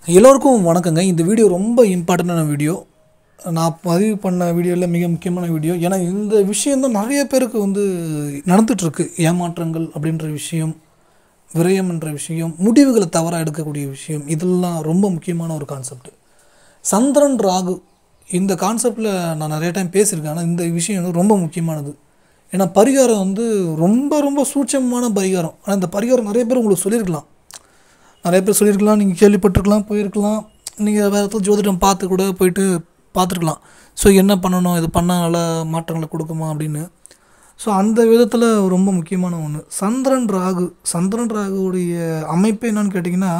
எல்லோருக்கும் வணக்கங்க இந்த வீடியோ ரொம்ப இம்பார்ட்டண்டான வீடியோ நான் பதிவு பண்ண வீடியோவில் மிக முக்கியமான வீடியோ ஏன்னா இந்த விஷயம்தான் நிறைய பேருக்கு வந்து நடந்துகிட்ருக்கு ஏமாற்றங்கள் அப்படின்ற விஷயம் விரயம் என்ற விஷயம் முடிவுகளை தவறாக எடுக்கக்கூடிய விஷயம் இதெல்லாம் ரொம்ப முக்கியமான ஒரு கான்செப்ட் சந்திரன் ராகு இந்த கான்செப்டில் நான் நிறைய டைம் பேசியிருக்கேன் ஆனால் இந்த விஷயம் வந்து ரொம்ப முக்கியமானது ஏன்னா பரிகாரம் வந்து ரொம்ப ரொம்ப சூட்சமான பரிகாரம் ஆனால் இந்த பரிகாரம் நிறைய பேர் உங்களுக்கு சொல்லியிருக்கலாம் நிறைய பேர் சொல்லியிருக்கலாம் நீங்கள் கேள்விப்பட்டிருக்கலாம் போயிருக்கலாம் நீங்கள் வேறு இடத்துல ஜோதிடம் பார்த்து கூட போயிட்டு பார்த்துருக்கலாம் ஸோ என்ன பண்ணணும் இது பண்ணால் நல்ல மாற்றங்களை கொடுக்குமா அப்படின்னு ஸோ அந்த விதத்தில் ரொம்ப முக்கியமான ஒன்று சந்திரன் ராகு சந்திரன் ராகுவுடைய அமைப்பு என்னன்னு கேட்டிங்கன்னா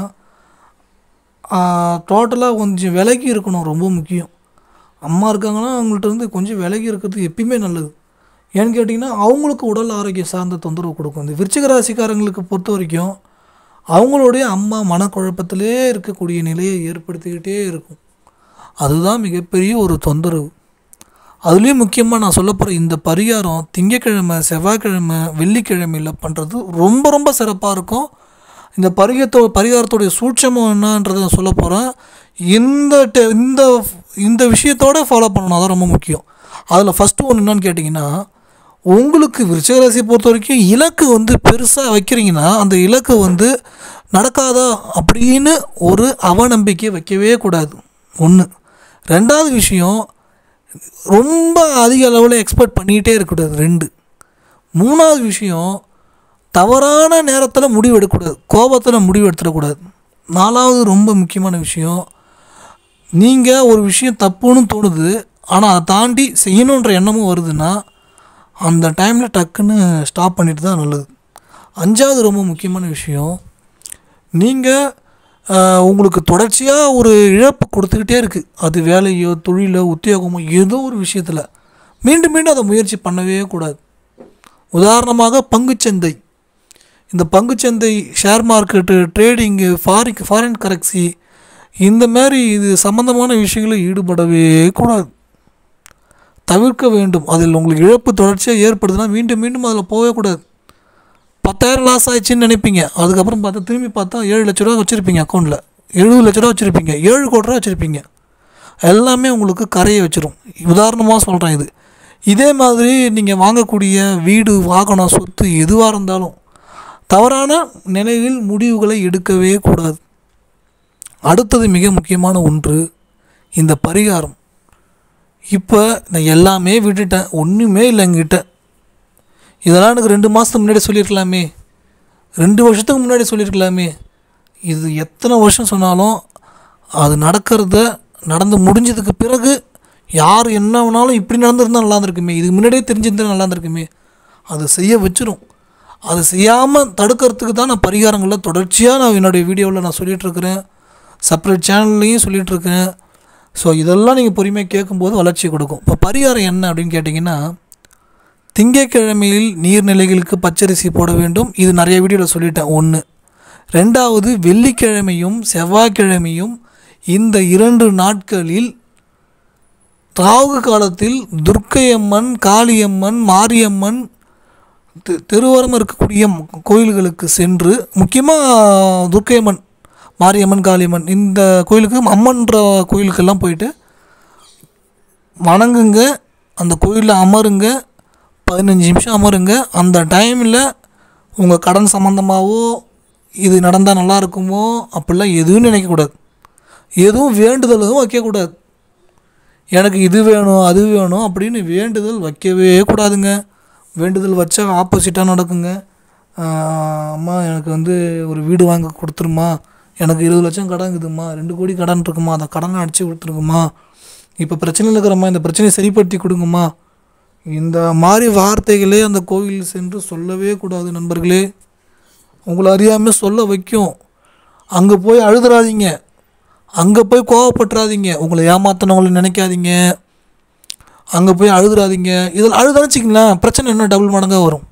டோட்டலாக கொஞ்சம் விலகி இருக்கணும் ரொம்ப முக்கியம் அம்மா இருக்காங்கன்னா அவங்கள்ட்ட இருந்து கொஞ்சம் விலகி இருக்கிறது எப்பயுமே நல்லது ஏன்னு கேட்டிங்கன்னா அவங்களுக்கு உடல் ஆரோக்கியம் சார்ந்த தொந்தரவு கொடுக்கும் இந்த விருச்சிக ராசிக்காரங்களுக்கு பொறுத்த வரைக்கும் அவங்களுடைய அம்மா மனக்குழப்பத்திலே இருக்கக்கூடிய நிலையை ஏற்படுத்திக்கிட்டே இருக்கும் அதுதான் மிகப்பெரிய ஒரு தொந்தரவு அதுலேயும் முக்கியமாக நான் சொல்ல போகிற இந்த பரிகாரம் திங்கக்கிழமை செவ்வாய்க்கிழமை வெள்ளிக்கிழமையில் பண்ணுறது ரொம்ப ரொம்ப சிறப்பாக இருக்கும் இந்த பரிகாரத்தோ பரிகாரத்துடைய சூட்சமம் என்னன்றதை நான் சொல்ல போகிறேன் இந்த டெ- இந்த இந்த விஷயத்தோட ஃபாலோ பண்ணணும் அதான் ரொம்ப முக்கியம் அதில் ஃபஸ்ட்டு ஒன்று என்னன்னு கேட்டிங்கன்னா உங்களுக்கு விருச்சிகராசியை பொறுத்த வரைக்கும் இலக்கு வந்து பெருசாக வைக்கிறீங்கன்னா அந்த இலக்கு வந்து நடக்காதா அப்படின்னு ஒரு அவநம்பிக்கை வைக்கவே கூடாது ஒன்று ரெண்டாவது விஷயம் ரொம்ப அதிக அளவில் எக்ஸ்பெக்ட் பண்ணிக்கிட்டே இருக்கக்கூடாது ரெண்டு மூணாவது விஷயம் தவறான நேரத்தில் முடிவு எடுக்கக்கூடாது கோபத்தில் முடிவு எடுத்துடக்கூடாது நாலாவது ரொம்ப முக்கியமான விஷயம் நீங்கள் ஒரு விஷயம் தப்புன்னு தோணுது ஆனால் அதை தாண்டி செய்யணுன்ற எண்ணமும் வருதுன்னா அந்த டைமில் டக்குன்னு ஸ்டாப் பண்ணிட்டு தான் நல்லது அஞ்சாவது ரொம்ப முக்கியமான விஷயம் நீங்கள் உங்களுக்கு தொடர்ச்சியாக ஒரு இழப்பு கொடுத்துக்கிட்டே இருக்குது அது வேலையோ தொழிலோ உத்தியோகமோ ஏதோ ஒரு விஷயத்தில் மீண்டும் மீண்டும் அதை முயற்சி பண்ணவே கூடாது உதாரணமாக பங்குச்சந்தை இந்த பங்குச்சந்தை share market trading foreign foreign currency இந்த மாதிரி இது சம்மந்தமான விஷயங்களில் ஈடுபடவே கூடாது தவிர்க்க வேண்டும் அதில் உங்களுக்கு இழப்பு தொடர்ச்சியாக ஏற்படுதுன்னா மீண்டும் மீண்டும் அதில் போகவே கூடாது பத்தாயிரம் லாஸ் ஆயிடுச்சுன்னு நினைப்பீங்க அதுக்கப்புறம் பார்த்தா திரும்பி பார்த்தா ஏழு லட்ச ரூபா வச்சுருப்பீங்க அக்கௌண்ட்டில் எழுபது லட்ச ரூபா வச்சுருப்பீங்க ஏழு கோடி ரூபா வச்சுருப்பீங்க எல்லாமே உங்களுக்கு கரையை வச்சிரும் உதாரணமாக சொல்கிறேன் இது இதே மாதிரி நீங்கள் வாங்கக்கூடிய வீடு வாகனம் சொத்து எதுவாக இருந்தாலும் தவறான நிலையில் முடிவுகளை எடுக்கவே கூடாது அடுத்தது மிக முக்கியமான ஒன்று இந்த பரிகாரம் இப்போ நான் எல்லாமே விட்டுட்டேன் ஒன்றுமே இல்லை என்கிட்ட இதெல்லாம் எனக்கு ரெண்டு மாதத்துக்கு முன்னாடி சொல்லியிருக்கலாமே ரெண்டு வருஷத்துக்கு முன்னாடி சொல்லியிருக்கலாமே இது எத்தனை வருஷம் சொன்னாலும் அது நடக்கிறத நடந்து முடிஞ்சதுக்கு பிறகு யார் என்ன வேணாலும் இப்படி நடந்திருந்தா நல்லா இருந்திருக்குமே இதுக்கு முன்னாடியே தெரிஞ்சிருந்தா நல்லா இருந்திருக்குமே அதை செய்ய வச்சிரும் அதை செய்யாமல் தடுக்கிறதுக்கு தான் நான் பரிகாரங்களை தொடர்ச்சியாக நான் என்னுடைய வீடியோவில் நான் சொல்லிகிட்ருக்கிறேன் செப்பரேட் சேனல்லையும் சொல்லிகிட்ருக்கேன் ஸோ இதெல்லாம் நீங்கள் பொறுமையாக கேட்கும்போது வளர்ச்சி கொடுக்கும் இப்போ பரிகாரம் என்ன அப்படின்னு கேட்டிங்கன்னா திங்கட்கிழமையில் நீர்நிலைகளுக்கு பச்சரிசி போட வேண்டும் இது நிறைய வீடியோவில் சொல்லிட்டேன் ஒன்று ரெண்டாவது வெள்ளிக்கிழமையும் செவ்வாய்க்கிழமையும் இந்த இரண்டு நாட்களில் ராகு காலத்தில் துர்க்கையம்மன் காளியம்மன் மாரியம்மன் தெ- தெருவோரம் இருக்கக்கூடிய ம- கோயில்களுக்கு சென்று முக்கியமாக துர்க்கையம்மன் மாரியம்மன் காளியம்மன் இந்த கோயிலுக்கு அம்மன்ற கோயிலுக்கெல்லாம் போயிட்டு வணங்குங்க அந்த கோயிலில் அமருங்க பதினஞ்சு நிமிஷம் அமருங்க அந்த டைமில் உங்கள் கடன் சம்மந்தமாகவோ இது நடந்தால் நல்லா இருக்குமோ அப்படிலாம் எதுவும் நினைக்கக்கூடாது எதுவும் வேண்டுதல் எதுவும் வைக்கக்கூடாது எனக்கு இது வேணும் அது வேணும் அப்படின்னு வேண்டுதல் வைக்கவே கூடாதுங்க வேண்டுதல் வச்சா ஆப்போசிட்டாக நடக்குங்க ஆஹ் அம்மா எனக்கு வந்து ஒரு வீடு வாங்க கொடுத்துருமா எனக்கு இருபது லட்சம் கடன் இருக்குதும்மா ரெண்டு கோடி கடன் இருக்குமா அந்த கடனை அடித்து கொடுத்துருக்குமா இப்போ பிரச்சனையில் இருக்கிறம்மா இந்த பிரச்சனையை சரிப்படுத்தி கொடுங்கம்மா இந்த மாதிரி வார்த்தைகளே அந்த கோவில் சென்று சொல்லவே கூடாது நண்பர்களே உங்களை அறியாமல் சொல்ல வைக்கும் அங்கே போய் அழுதுறாதீங்க அங்கே போய் கோவப்பட்டுறாதீங்க உங்களை ஏமாத்தினவங்களை நினைக்காதீங்க அங்கே போய் அழுதுறாதீங்க இதில் அழுதான்னு வச்சிங்களேன் பிரச்சனை இன்னும் டபுள் மடங்காக வரும்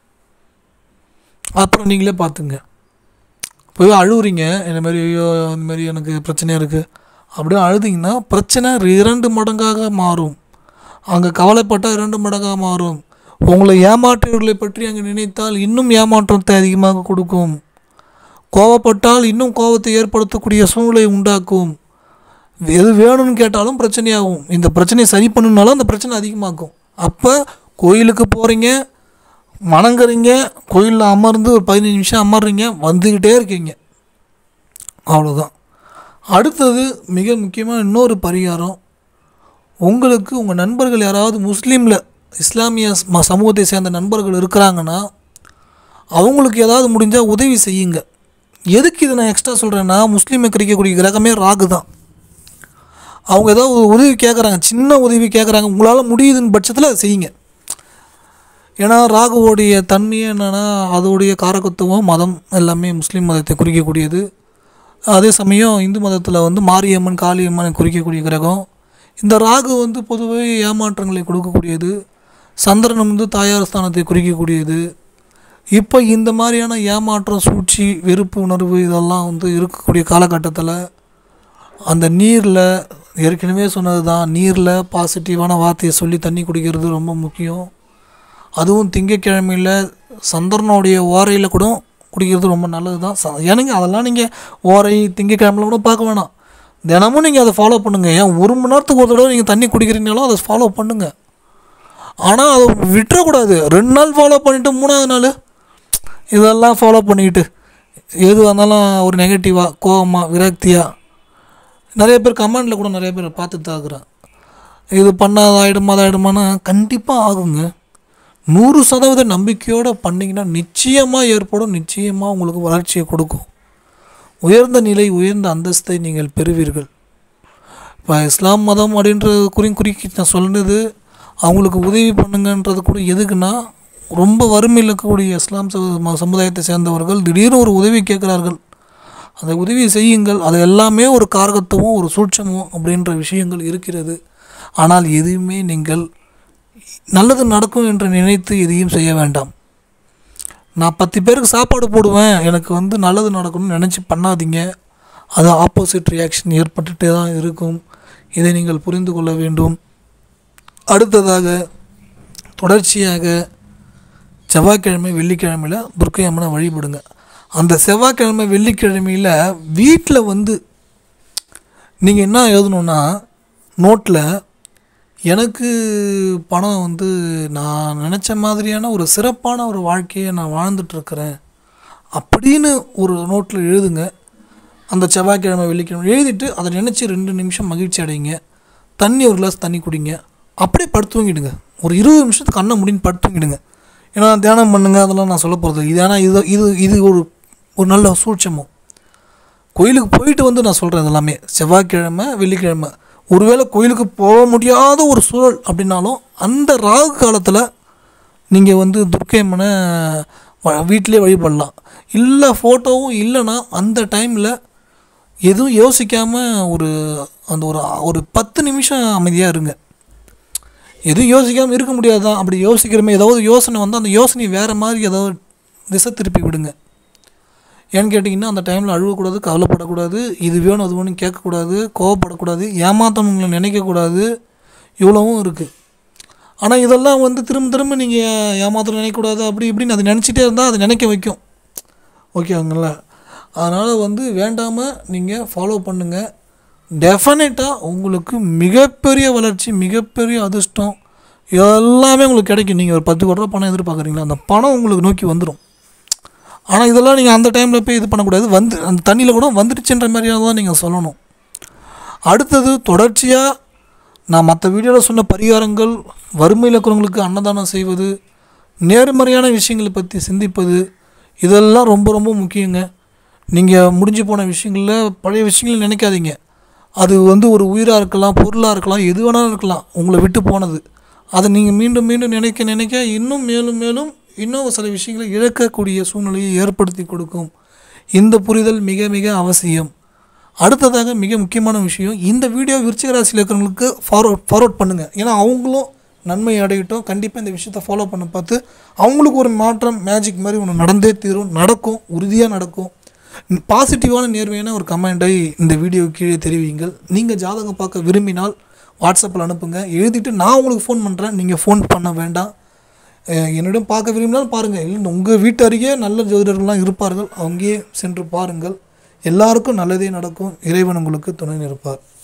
அப்புறம் நீங்களே பார்த்துங்க போய் அழுவுறீங்க இந்த மாதிரி ஐயோ இந்த மாதிரி எனக்கு பிரச்சனையாக இருக்குது அப்படியே அழுதிங்கன்னா பிரச்சனை இரண்டு மடங்காக மாறும் அங்கே கவலைப்பட்டால் இரண்டு மடங்காக மாறும் உங்களை ஏமாற்றியவர்களை பற்றி அங்கே நினைத்தால் இன்னும் ஏமாற்றத்தை அதிகமாக கொடுக்கும் கோவப்பட்டால் இன்னும் கோபத்தை ஏற்படுத்தக்கூடிய சூழ்நிலை உண்டாக்கும் எது வேணும்னு கேட்டாலும் பிரச்சனையாகும் இந்த பிரச்சனையை சரி பண்ணுனாலும் அந்த பிரச்சனை அதிகமாக்கும் அப்போ கோயிலுக்கு போகிறீங்க வணங்குறீங்க கோயிலில் அமர்ந்து ஒரு பதினஞ்சு நிமிஷம் அமர்றீங்க வந்துக்கிட்டே இருக்கீங்க அவ்வளோதான் அடுத்தது மிக முக்கியமாக இன்னொரு பரிகாரம் உங்களுக்கு உங்கள் நண்பர்கள் யாராவது முஸ்லீமில் இஸ்லாமிய ம- சமூகத்தை சேர்ந்த நண்பர்கள் இருக்கிறாங்கன்னா அவங்களுக்கு ஏதாவது முடிஞ்சால் உதவி செய்யுங்க எதுக்கு இதை நான் எக்ஸ்ட்ரா சொல்கிறேன்னா முஸ்லீமை கிடைக்கக்கூடிய கிரகமே ராகு தான் அவங்க ஏதாவது ஒரு உதவி கேட்குறாங்க சின்ன உதவி கேட்குறாங்க உங்களால் முடியுதுன்னு பட்சத்தில் அதை செய்யுங்க ஏன்னா ராகுவோடைய தன்மையே என்னென்னா அதோடைய காரகத்துவம் மதம் எல்லாமே முஸ்லீம் மதத்தை குறிக்கக்கூடியது அதே சமயம் இந்து மதத்தில் வந்து மாரியம்மன் காளியம்மனை குறிக்கக்கூடிய கிரகம் இந்த ராகு வந்து பொதுவாக ஏமாற்றங்களை கொடுக்கக்கூடியது சந்திரன் வந்து தாயார் ஸ்தானத்தை குறிக்கக்கூடியது இப்போ இந்த மாதிரியான ஏமாற்றம் சூழ்ச்சி வெறுப்பு உணர்வு இதெல்லாம் வந்து இருக்கக்கூடிய காலகட்டத்தில் அந்த நீரில் ஏற்கனவே சொன்னது தான் நீரில் பாசிட்டிவான வார்த்தையை சொல்லி தண்ணி குடிக்கிறது ரொம்ப முக்கியம் அதுவும் திங்கக்கிழமையில் சந்திரனுடைய ஓரையில் கூட குடிக்கிறது ரொம்ப நல்லது தான் ச ஏனுங்க அதெல்லாம் நீங்கள் ஓரை திங்கக்கிழமையில் கூட பார்க்க வேணாம் தினமும் நீங்கள் அதை ஃபாலோ பண்ணுங்கள் ஏன் ஒரு மணி நேரத்துக்கு ஒரு தடவை நீங்கள் தண்ணி குடிக்கிறீங்கனாலும் அதை ஃபாலோ பண்ணுங்கள் ஆனால் அதை விட்டுறக்கூடாது ரெண்டு நாள் ஃபாலோ பண்ணிவிட்டு மூணாவது நாள் இதெல்லாம் ஃபாலோ பண்ணிக்கிட்டு எது வந்தாலும் ஒரு நெகட்டிவாக கோவமாக விரக்தியாக நிறைய பேர் கமெண்டில் கூட நிறைய பேர் பார்த்துட்டு தான் இருக்கிறேன் இது பண்ணாத ஆகிடுமா அதாயிடுமானா கண்டிப்பாக ஆகுங்க நூறு சதவீத நம்பிக்கையோடு பண்ணிங்கன்னா நிச்சயமாக ஏற்படும் நிச்சயமாக உங்களுக்கு வளர்ச்சியை கொடுக்கும் உயர்ந்த நிலை உயர்ந்த அந்தஸ்தை நீங்கள் பெறுவீர்கள் இப்போ இஸ்லாம் மதம் அப்படின்ற குறி குறிக்கி நான் சொன்னது அவங்களுக்கு உதவி பண்ணுங்கன்றது கூட எதுக்குன்னா ரொம்ப வறுமையில் இருக்கக்கூடிய இஸ்லாம் சமு- ம- சமுதாயத்தை சேர்ந்தவர்கள் திடீர்னு ஒரு உதவி கேட்குறார்கள் அந்த உதவி செய்யுங்கள் அது எல்லாமே ஒரு காரகத்துவம் ஒரு சூட்சமும் அப்படின்ற விஷயங்கள் இருக்கிறது ஆனால் எதுவுமே நீங்கள் நல்லது நடக்கும் என்று நினைத்து எதையும் செய்ய வேண்டாம் நான் பத்து பேருக்கு சாப்பாடு போடுவேன் எனக்கு வந்து நல்லது நடக்கணும்னு நினச்சி பண்ணாதீங்க அது ஆப்போசிட் ரியாக்ஷன் ஏற்பட்டுட்டே தான் இருக்கும் இதை நீங்கள் புரிந்து கொள்ள வேண்டும் அடுத்ததாக தொடர்ச்சியாக செவ்வாய்க்கிழமை வெள்ளிக்கிழமையில் துர்க்கை அம்மனை வழிபடுங்க அந்த செவ்வாய்க்கிழமை வெள்ளிக்கிழமையில் வீட்டில் வந்து நீங்கள் என்ன எழுதணுன்னா நோட்டில் எனக்கு பணம் வந்து நான் நினச்ச மாதிரியான ஒரு சிறப்பான ஒரு வாழ்க்கையை நான் வாழ்ந்துட்டுருக்கிறேன் அப்படின்னு ஒரு நோட்டில் எழுதுங்க அந்த செவ்வாய்க்கிழமை வெள்ளிக்கிழமை எழுதிட்டு அதை நினச்சி ரெண்டு நிமிஷம் மகிழ்ச்சி அடைங்க தண்ணி ஒரு கிளாஸ் தண்ணி குடிங்க அப்படியே படுத்து தூங்கிடுங்க ஒரு இருபது நிமிஷத்துக்கு கண்ணை முடின்னு படுத்து தூங்கிடுங்க ஏன்னா தியானம் பண்ணுங்க அதெல்லாம் நான் சொல்ல போகிறது இது ஏன்னா இது இது இது ஒரு ஒரு நல்ல சூட்சமம் கோயிலுக்கு போயிட்டு வந்து நான் சொல்கிறேன் இதெல்லாமே செவ்வாய்க்கிழமை வெள்ளிக்கிழமை ஒருவேளை கோயிலுக்கு போக முடியாத ஒரு சூழல் அப்படின்னாலும் அந்த ராகு காலத்தில் நீங்கள் வந்து துர்க்கை அம்மனை வ- வீட்டிலே வழிபடலாம் இல்லை ஃபோட்டோவும் இல்லைன்னா அந்த டைமில் எதுவும் யோசிக்காமல் ஒரு அந்த ஒரு ஒரு பத்து நிமிஷம் அமைதியாக இருங்க எதுவும் யோசிக்காமல் இருக்க முடியாதான் அப்படி யோசிக்கிறமே ஏதாவது யோசனை வந்தால் அந்த யோசனை வேறு மாதிரி ஏதாவது திசை திருப்பி விடுங்க ஏன்னு கேட்டிங்கன்னா அந்த டைமில் அழுவக்கூடாது கவலைப்படக்கூடாது இது வேணும் அது வேணும் கேட்கக்கூடாது கோவப்படக்கூடாது ஏமாத்தவங்களை நினைக்கக்கூடாது இவ்வளவும் இருக்குது ஆனால் இதெல்லாம் வந்து திரும்ப திரும்ப நீங்கள் ஏமாத்திரம் நினைக்கக்கூடாது அப்படி இப்படின்னு அதை நினச்சிட்டே இருந்தால் அது நினைக்க வைக்கும் ஓகேங்களா அதனால் வந்து வேண்டாமல் நீங்கள் ஃபாலோ பண்ணுங்கள் டெஃபினட்டாக உங்களுக்கு மிகப்பெரிய வளர்ச்சி மிகப்பெரிய அதிர்ஷ்டம் எல்லாமே உங்களுக்கு கிடைக்கும் நீங்கள் ஒரு பத்து கோடி ரூபா பணம் எதிர்பார்க்குறீங்களா அந்த பணம் உங்களுக்கு நோக்கி வந்துடும் ஆனால் இதெல்லாம் நீங்கள் அந்த டைமில் போய் இது பண்ணக்கூடாது வந்து அந்த தண்ணியில் கூட வந்துடுச்சுன்ற மாதிரியாக தான் நீங்கள் சொல்லணும் அடுத்தது தொடர்ச்சியாக நான் மற்ற வீடியோவில் சொன்ன பரிகாரங்கள் வறுமையில் இருக்கிறவங்களுக்கு அன்னதானம் செய்வது நேர்மறையான விஷயங்களை பற்றி சிந்திப்பது இதெல்லாம் ரொம்ப ரொம்ப முக்கியங்க நீங்கள் முடிஞ்சு போன விஷயங்களில் பழைய விஷயங்களை நினைக்காதீங்க அது வந்து ஒரு உயிராக இருக்கலாம் பொருளாக இருக்கலாம் எது வேணாலும் இருக்கலாம் உங்களை விட்டு போனது அதை நீங்கள் மீண்டும் மீண்டும் நினைக்க நினைக்க இன்னும் மேலும் மேலும் இன்னும் சில விஷயங்களை இழக்கக்கூடிய சூழ்நிலையை ஏற்படுத்தி கொடுக்கும் இந்த புரிதல் மிக மிக அவசியம் அடுத்ததாக மிக முக்கியமான விஷயம் இந்த வீடியோ விருச்சிக ராசியில் இருக்கிறவங்களுக்கு ஃபார்வர்ட் ஃபார்வர்ட் பண்ணுங்கள் ஏன்னா அவங்களும் நன்மை அடையட்டும் கண்டிப்பாக இந்த விஷயத்தை ஃபாலோ பண்ண பார்த்து அவங்களுக்கு ஒரு மாற்றம் மேஜிக் மாதிரி ஒன்று நடந்தே தீரும் நடக்கும் உறுதியாக நடக்கும் பாசிட்டிவான நேர்மையான ஒரு கமெண்டை இந்த வீடியோ கீழே தெரிவிங்கள் நீங்கள் ஜாதகம் பார்க்க விரும்பினால் வாட்ஸ்அப்பில் அனுப்புங்க எழுதிட்டு நான் உங்களுக்கு ஃபோன் பண்ணுறேன் நீங்கள் ஃபோன் பண்ண வேண்டாம் அஹ் என்னிடம் பார்க்க விரும்பினால் பாருங்கள் இல்லை உங்கள் வீட்டு அருகே நல்ல ஜோதிடர்கள்லாம் இருப்பார்கள் அங்கேயே சென்று பாருங்கள் எல்லாருக்கும் நல்லதே நடக்கும் இறைவன் உங்களுக்கு துணை நிற்பார்